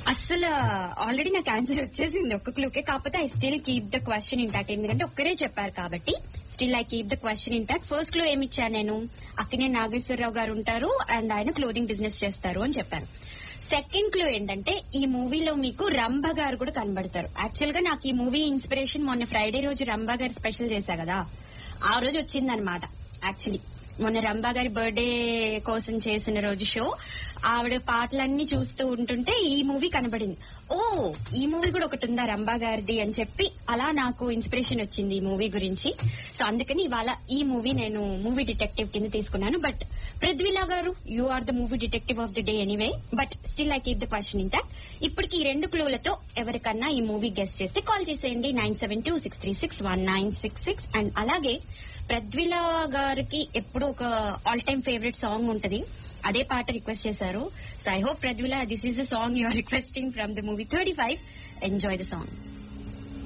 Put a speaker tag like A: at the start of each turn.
A: అస్సలు ఆల్రెడీ నాకు ఆన్సర్ వచ్చేసింది ఒక్క క్లూకే కాకపోతే I still keep the question intact ఎందుకంటే ఒక్కరే చెప్పారు కాబట్టి still I keep the question intact first clue ఏమి ఇచ్చాను నేను అక్కినే నాగేశ్వరరావు గారు ఉంటారు అండ్ ఆయన క్లోదింగ్ బిజినెస్ చేస్తారు అని చెప్పాను సెకండ్ క్లూ ఏంటంటే ఈ మూవీలో మీకు రంభ గారు కూడా కనబడతారు యాక్చువల్ గా నాకు ఈ మూవీ ఇన్స్పిరేషన్ మొన్న ఫ్రైడే రోజు రంభ గారు స్పెషల్ చేశా కదా ఆ రోజు వచ్చిందనమాట యాక్చువల్లీ మొన్న రంభా గారి బర్త్డే కోసం చేసిన రోజు షో ఆవిడ పాటలన్నీ చూస్తూ ఉంటుంటే ఈ మూవీ కనబడింది ఓ ఈ మూవీ కూడా ఒకటి ఉందా రంభా గారిది అని చెప్పి అలా నాకు ఇన్స్పిరేషన్ వచ్చింది ఈ మూవీ గురించి సో అందుకని ఇవాళ ఈ మూవీ నేను మూవీ డిటెక్టివ్ కింద తీసుకున్నాను బట్ పృథ్వీలా గారు you are the movie detective of the day anyway but still I keep the question intact ఇప్పటికి ఈ రెండు క్లూలతో ఎవరికన్నా ఈ మూవీ గెస్ట్ చేస్తే కాల్ చేసేయండి nine seven two six three six one nine six six and అలాగే ప్రద్విల గారికి ఎప్పుడు ఒక ఆల్ టైమ్ ఫేవరెట్ సాంగ్ ఉంటది అదే పాట రిక్వెస్ట్ చేశారు so I hope Pradvila this is the song you are requesting from the movie thirty five enjoy the song